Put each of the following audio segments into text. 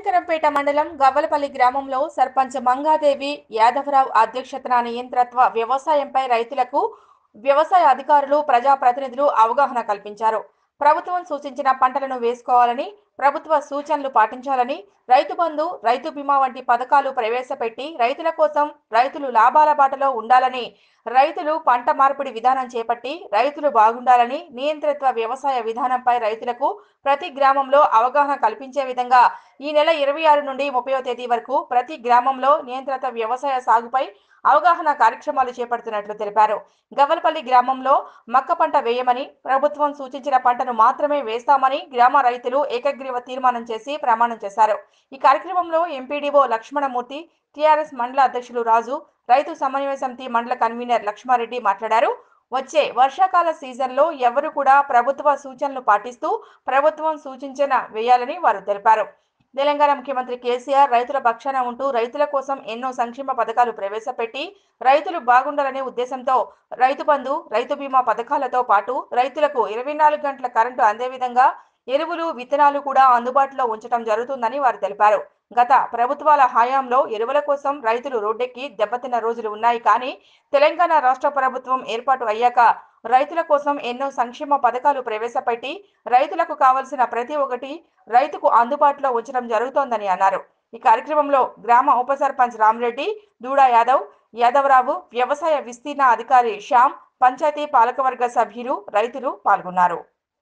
శంకరంపేట మండలం గవ్వలపల్లి గ్రామంలో సర్పంచ్ మంగాదేవి యాదవరావు అధ్యక్షతన నియంత్రత్వ వ్యవసాయంపై రైతులకు వ్యవసాయ అధికారులు ప్రజాప్రతినిధులు అవగాహన కల్పించారు ప్రభుత్వం సూచించిన పంటలను వేసుకోవాలని ప్రభుత్వ సూచనలు పాటించాలని రైతు బంధు రైతు బీమా వంటి పథకాలు ప్రవేశపెట్టి రైతుల కోసం రైతులు లాభాల బాటలో ఉండాలని రైతులు పంట మార్పిడి విధానం చేపట్టి రైతులు బాగుండాలని నియంత్రిత్వ వ్యవసాయ విధానంపై రైతులకు ప్రతి గ్రామంలో అవగాహన కల్పించే విధంగా ఈ నెల ఇరవై ఆరు నుండి ముప్పైవ తేదీ వరకు ప్రతి గ్రామంలో నియంత్రిత వ్యవసాయ సాగుపై అవగాహన కార్యక్రమాలు చేపడుతున్నట్లు తెలిపారు గవ్వలపల్లి గ్రామంలో మక్క పంట వేయమని ప్రభుత్వం సూచించిన పంటను మాత్రమే వేస్తామని గ్రామ రైతులు ఏకగ్రీవ తీర్మానం చేసి ప్రమాణం చేశారు ఈ కార్యక్రమంలో ఎంపీడీఓ లక్ష్మణమూర్తి టీఆర్ఎస్ మండల అధ్యక్షులు రాజు రైతు సమన్వయ సమితి మండల కన్వీనర్ లక్ష్మారెడ్డి మాట్లాడారు వచ్చే వర్షాకాల సీజన్లో ఎవరు కూడా ప్రభుత్వ సూచనలు పాటిస్తూ ప్రభుత్వం సూచించిన వేయాలని వారు తెలిపారు తెలంగాణ ముఖ్యమంత్రి కేసీఆర్ రైతుల పక్షాన ఉంటూ రైతుల కోసం ఎన్నో సంక్షేమ పథకాలు ప్రవేశపెట్టి రైతులు బాగుండాలనే ఉద్దేశంతో రైతు బంధు రైతు బీమా పథకాలతో పాటు రైతులకు ఇరవై నాలుగు గంటల కరెంటు అందే విధంగా ఎరువులు విత్తనాలు కూడా అందుబాటులో ఉంచడం జరుగుతుందని వారు తెలిపారు గత ప్రభుత్వాల హయాంలో ఎరువుల కోసం రైతులు రోడ్డెక్కి దెబ్బతిన్న రోజులు ఉన్నాయి కానీ తెలంగాణ రాష్ట్ర ప్రభుత్వం ఏర్పాటు అయ్యాక రైతుల కోసం ఎన్నో సంక్షేమ పథకాలు ప్రవేశపెట్టి రైతులకు కావలసిన ప్రతి ఒక్కటి రైతుకు అందుబాటులో ఉంచడం జరుగుతోందని అన్నారు ఈ కార్యక్రమంలో గ్రామ ఉప సర్పంచ్ రామరెడ్డి దూడా యాదవ్ యాదవరావు వ్యవసాయ విస్తీర్ణ అధికారి శ్యామ్ పంచాయతీ పాలకవర్గ సభ్యులు రైతులు పాల్గొన్నారు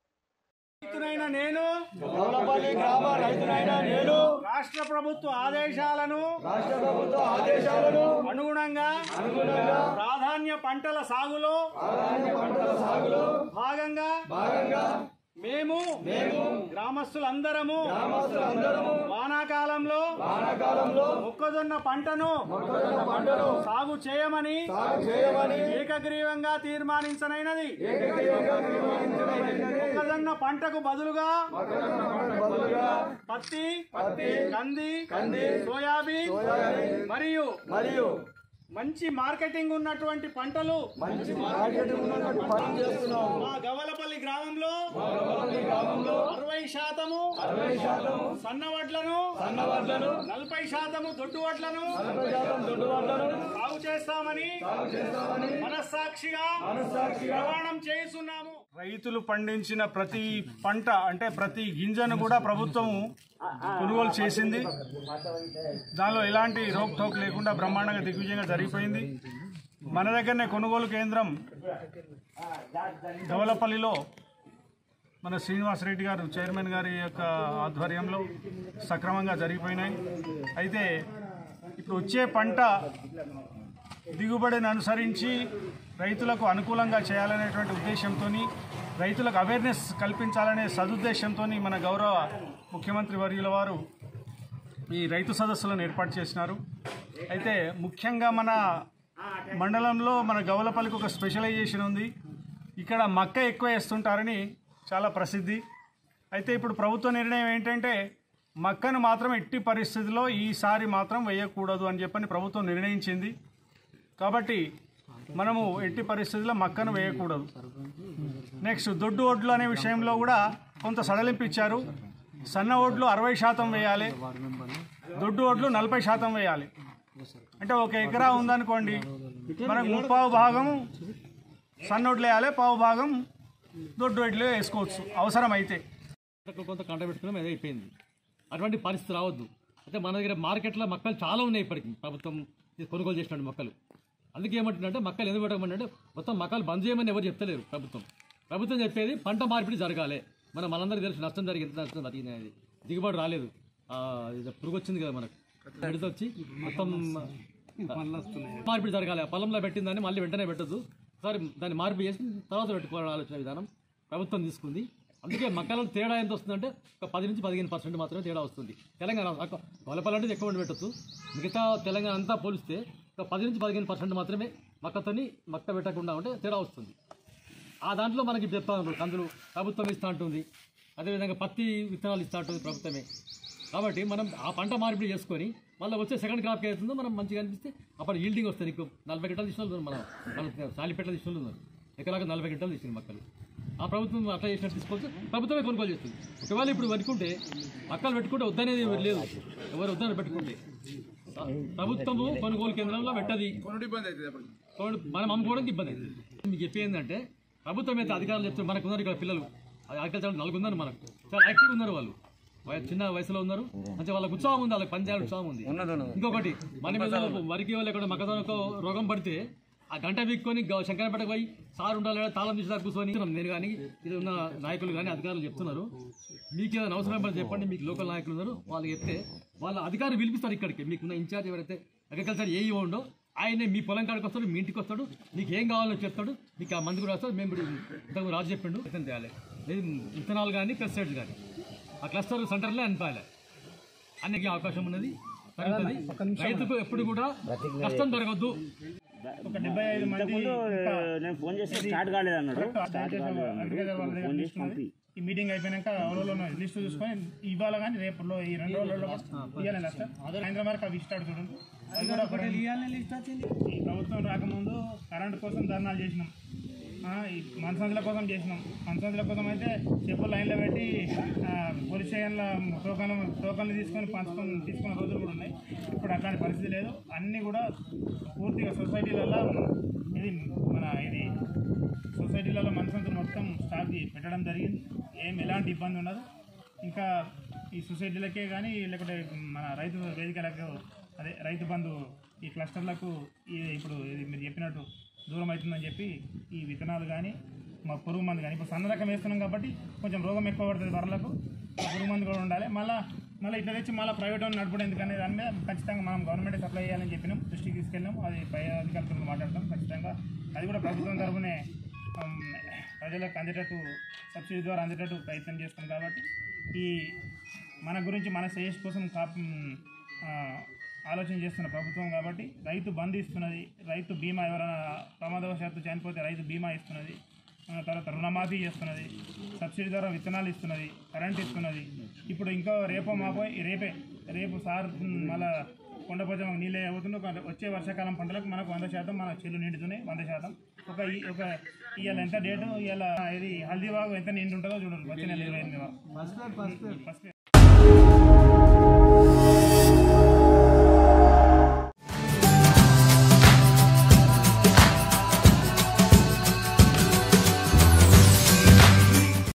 రైతునైన నేను గౌరవపల్లి గ్రామ రైతునైన నేను రాష్ట్ర ప్రభుత్వ ఆదేశాలను రాష్ట్ర ప్రభుత్వ ఆదేశాలను అనుగుణంగా అనుగుణంగా ప్రాధాన్య పంటల సాగులో ప్రాధాన్య పంటల సాగులో భాగంగా భాగంగా మేము మేము గ్రామస్తులందరము గ్రామస్తులందరము వానాకాలంలో వానాకాలంలో మొక్కజొన్న పంటను మొక్కజొన్న పంటను సాగు చేయమని సాగు చేయమని ఏకగ్రీవంగా తీర్మానించనైనది ఏకగ్రీవంగా తీర్మానించడమైనది. మొక్కజొన్న పంటకు బదులుగా మొక్కజొన్న పంటకు బదులుగా పత్తి పత్తి కంది కంది సోయాబీన్ సోయాబీన్ మరియు మరియు మంచి మార్కెటింగ్ ఉన్నటువంటి పంటలు మంచి మార్కెట్ ఉన్నటువంటి పనులు చేస్తున్నాము మా గవలపల్లి గ్రామంలో గౌరవపల్లి గ్రామంలో అరవై శాతము అరవై శాతం సన్నవడ్లను సన్నవడ్లను నలభై శాతము దొడ్డు వడ్లను నలభై శాతం దొడ్డు వడ్లను సాగు చేస్తామని సాగు చేస్తామని మనస్సాక్షిగా మనస్సాక్షిగా ప్రమాణం చేస్తున్నాము రైతులు పండించిన ప్రతి పంట అంటే ప్రతి గింజను కూడా ప్రభుత్వం కొనుగోలు చేసింది దానిలో ఎలాంటి రోక్ టోక్ లేకుండా బ్రహ్మాండంగా దిగ్విజయంగా జరిగిపోయింది మన దగ్గరనే కొనుగోలు కేంద్రం దవలపల్లిలో మన శ్రీనివాసరెడ్డి గారు చైర్మన్ గారి యొక్క ఆధ్వర్యంలో సక్రమంగా జరిగిపోయినాయి అయితే ఇప్పుడు వచ్చే పంట దిగుబడిని అనుసరించి రైతులకు అనుకూలంగా చేయాలనేటువంటి ఉద్దేశంతో రైతులకు అవేర్నెస్ కల్పించాలనే సదుద్దేశంతో మన గౌరవ ముఖ్యమంత్రి వర్యుల వారు ఈ రైతు సదస్సులను ఏర్పాటు చేసినారు అయితే ముఖ్యంగా మన మండలంలో మన గౌలపల్లికి ఒక స్పెషలైజేషన్ ఉంది ఇక్కడ మక్క ఎక్కువ వేస్తుంటారని చాలా ప్రసిద్ధి అయితే ఇప్పుడు ప్రభుత్వ నిర్ణయం ఏంటంటే మక్కను మాత్రం ఎట్టి పరిస్థితిలో ఈసారి మాత్రం వేయకూడదు అని చెప్పని ప్రభుత్వం నిర్ణయించింది కాబట్టి మనము ఎట్టి పరిస్థితుల్లో మక్కను వేయకూడదు నెక్స్ట్ దొడ్డు ఓట్లు అనే విషయంలో కూడా కొంత సడలింపు ఇచ్చారు సన్న ఓట్లు అరవై శాతం వేయాలి దొడ్డు ఓట్లు నలభై శాతం వేయాలి అంటే ఒక ఎకరా ఉందనుకోండి మనకు ముప్పావు భాగం సన్న ఓట్లు వేయాలి పావు భాగం దొడ్డు ఓట్లు వేసుకోవచ్చు అవసరం అయితే అక్కడ కొంత కంట పెట్టుకున్నాం అది అయిపోయింది అటువంటి పరిస్థితి రావద్దు అయితే మన దగ్గర మార్కెట్లో మొక్కలు చాలా ఉన్నాయి ఇప్పటికి ప్రభుత్వం ఇది కొనుగోలు చేసినటువంటి మొక్కలు అందుకే ఏమంటుందంటే మొక్కలు ఎందుకు పెట్టమంటే మొత్తం మొక్కలు బంద్ చేయమని ఎవరు చెప్తలేరు ప్రభుత్వం ప్రభుత్వం చెప్పేది పంట మార్పిడి జరగాలి మన మనందరికీ తెలుసు నష్టం జరిగింది నష్టం జరిగింది అనేది దిగుబడి రాలేదు ఆ, ఇది పురుగు వచ్చింది కదా మనకు విడత వచ్చి మొత్తం మార్పిడి జరగాలి ఆ పొలంలో పెట్టిందని మళ్ళీ వెంటనే పెట్టద్దు ఒకసారి దాన్ని మార్పిడి చేసి తర్వాత పెట్టుకోవాలని ఆలోచన విధానం ప్రభుత్వం తీసుకుంది అందుకే మక్కలలో తేడా ఎంత వస్తుందంటే ఒక పది నుంచి పదిహేను పర్సెంట్ మాత్రమే తేడా వస్తుంది తెలంగాణ గొలపలంటే ఎక్కువ పెట్టచ్చు మిగతా తెలంగాణ అంతా పోలిస్తే ఒక పది నుంచి పదిహేను పర్సెంట్ మాత్రమే మక్కతోని మక్క పెట్టకుండా ఉంటే తేడా వస్తుంది ఆ దాంట్లో మనకి ఇప్పుడు చెప్తా ఉన్నారు కందులు ప్రభుత్వం ఇస్తూ ఉంటుంది అదేవిధంగా పత్తి విత్తనాలు ఇస్తూ ఉంటుంది ప్రభుత్వమే కాబట్టి మనం ఆ పంట మార్పిడి చేసుకొని మళ్ళీ వచ్చే సెకండ్ క్రాప్కి అవుతుందో మనం మంచిగా అనిపిస్తే అప్పుడు ఈల్డింగ్ వస్తుంది నీకు నలభై గంటలు తీసిన వాళ్ళు ఉన్నారు మనం మన సాలిపెట్టలు తీసిన వాళ్ళు ఉన్నారు ఎకరాకు నలభై గంటలు తీసిన మొక్కలు ఆ ప్రభుత్వం అట్లా చేసినట్టు తీసుకోవచ్చు ప్రభుత్వమే కొనుగోలు చేస్తుంది ఒకవేళ ఇప్పుడు పెట్టుకుంటే పక్కలు పెట్టుకుంటే వద్దనేది ఎవరు లేదు ఎవరు వద్దని పెట్టుకుంటే ప్రభుత్వము కొనుగోలు కేంద్రంలో పెట్టది కొనుడు- మనం అమ్ముకోవడానికి ఇబ్బంది అవుతుంది మీకు చెప్పేది ఏంటంటే ప్రభుత్వం అయితే అధికారులు చెప్తారు మనకు ఉన్నారు ఇక్కడ పిల్లలు అగ్రికల్చర్ నలుగురు ఉన్నారు మనకు చాలా యాక్టివ్గా ఉన్నారు వాళ్ళు వయ- చిన్న వయసులో ఉన్నారు అంటే వాళ్ళకి ఉత్సాహం ఉంది వాళ్ళకి పని చేయాలని ఉత్సాహం ఉంది ఇంకొకటి మన మీద వరికి వాళ్ళు ఇక్కడ మక్కదానికి రోగం పడితే ఆ గంట వీక్కొని గ- శంకరపేటకు పోయి సార్ ఉండాలి లేదా తాళం తీసి దాకా కూర్చొని నేను కానీ ఇది ఉన్న నాయకులు కానీ అధికారులు చెప్తున్నారు మీకు ఏదైనా అవసరం పడితే చెప్పండి మీకు లోకల్ నాయకులు ఉన్నారు వాళ్ళకి చెప్తే వాళ్ళ అధికారులు పిలిపిస్తారు ఇక్కడికి మీకున్న ఇన్ఛార్జ్ ఎవరైతే అగ్రికల్చర్ ఏ ఉండో ఆయనే మీ పొలం కాడికి వస్తాడు మీ ఇంటికి వస్తాడు మీకు ఏం కావాలో చెప్తాడు మీకు ఆ మంది కూడా వస్తాడు మేము ఇప్పుడు ఇంతకు రాజు చెప్పిండు విత్తనం తేయాలి ఇది విత్తనాలు కానీ పెస్టిసైడ్స్ కానీ ఆ క్లస్టర్ సెంటర్లే అనిపాలి అన్నికి అవకాశం ఉన్నది జరుగుతుంది రైతుకు ఎప్పుడు కూడా కష్టం జరగద్దు ఒక డెబ్బై ఐదు మంది నేను ఫోన్ చేస్తే స్టార్ట్ కాలేదు అన్నాడు అగ్రికల్చర్ వాళ్ళ దగ్గర లిస్ట్ ఉన్నది. ఈ మీటింగ్ అయిపోయినాక ఎవరో లిస్ట్ చూసుకొని ఇవాళ కానీ రేపులో ఈ రెండు రోజులలో ఇవ్వాలి లాస్ట్ సాయంత్రం వరకు అవి స్టార్ట్ చూడండి అది కూడా ఒక రెండు- ఈ ప్రభుత్వం రాకముందు కరెంట్ కోసం ధర్నాలు చేసినాం ఆ, ఈ మనసంచుల కోసం చేసినాం మనసంచుల కోసం అయితే చెప్పు లైన్లో పెట్టి ఆ, పోలీస్ స్టేషన్లో టోకన్లు టోకన్లు తీసుకొని పంచుకొని తీసుకున్న రోజులు కూడా ఉన్నాయి ఇప్పుడు అట్లాంటి పరిస్థితి లేదు అన్నీ కూడా పూర్తిగా సొసైటీలలో ఇది మన ఇది సొసైటీలలో మనసంచులు మొత్తం స్టాక్ పెట్టడం జరిగింది ఏం ఎలాంటి ఇబ్బంది ఉండదు ఇంకా ఈ సొసైటీలకే కానీ లేకుంటే మన రైతు వేదికలకు అదే రైతు బంధు ఈ క్లస్టర్లకు ఈ ఇప్పుడు ఇది మీరు చెప్పినట్టు దూరం అవుతుందని చెప్పి ఈ విత్తనాలు కానీ మా పురుగు మందు కానీ ఇప్పుడు సన్న రకం వేస్తున్నాం కాబట్టి కొంచెం రోగం ఎక్కువ పడుతుంది బర్రెలకు ఆ పురుగు మందు కూడా ఉండాలి మళ్ళీ మళ్ళీ ఇట్లా తెచ్చి మళ్ళీ ప్రైవేట్ వాళ్ళు నడపడం ఎందుకనే దాని మీద ఖచ్చితంగా మనం గవర్నమెంట్ సప్లై చేయాలని చెప్పినాం దృష్టికి తీసుకెళ్ళాం అది పై అధికారులతో మాట్లాడతాం ఖచ్చితంగా అది కూడా ప్రభుత్వం తరఫునే ఉమ్, ప్రజలకు అందేటట్టు సబ్సిడీ ద్వారా అందేటట్టు ప్రయత్నం చేస్తాం కాబట్టి ఈ మన గురించి మన శ్రేయస్ కోసం కాప్ ఉమ్, ఆ, ఆలోచన చేస్తున్న ప్రభుత్వం కాబట్టి రైతు బంధు ఇస్తున్నది రైతు బీమా ఎవరైనా ప్రమాదవశాత్తు చనిపోతే రైతు బీమా ఇస్తున్నది ఆ తర్వాత రుణమాఫీ చేస్తున్నది సబ్సిడీ ద్వారా విత్తనాలు ఇస్తున్నది కరెంట్ ఇస్తున్నది ఇప్పుడు ఇంకా రేపో మాపో రేపే రేపు సార్ ఉమ్, మళ్ళా కొండపోచం నీళ్ళే అవుతుంది ఒక వచ్చే వర్షాకాలం పంటలకు మనకు వంద శాతం మన చెల్లు నిండుతున్నాయి వంద శాతం ఒక ఈ- ఒక ఇవాళ ఎంత డేటు ఇవాళ ఇది హల్దీబాగు ఎంత నిండి ఉంటుందో చూడండి వచ్చే నెల ఇరవై ఎనిమిది ఫస్ట్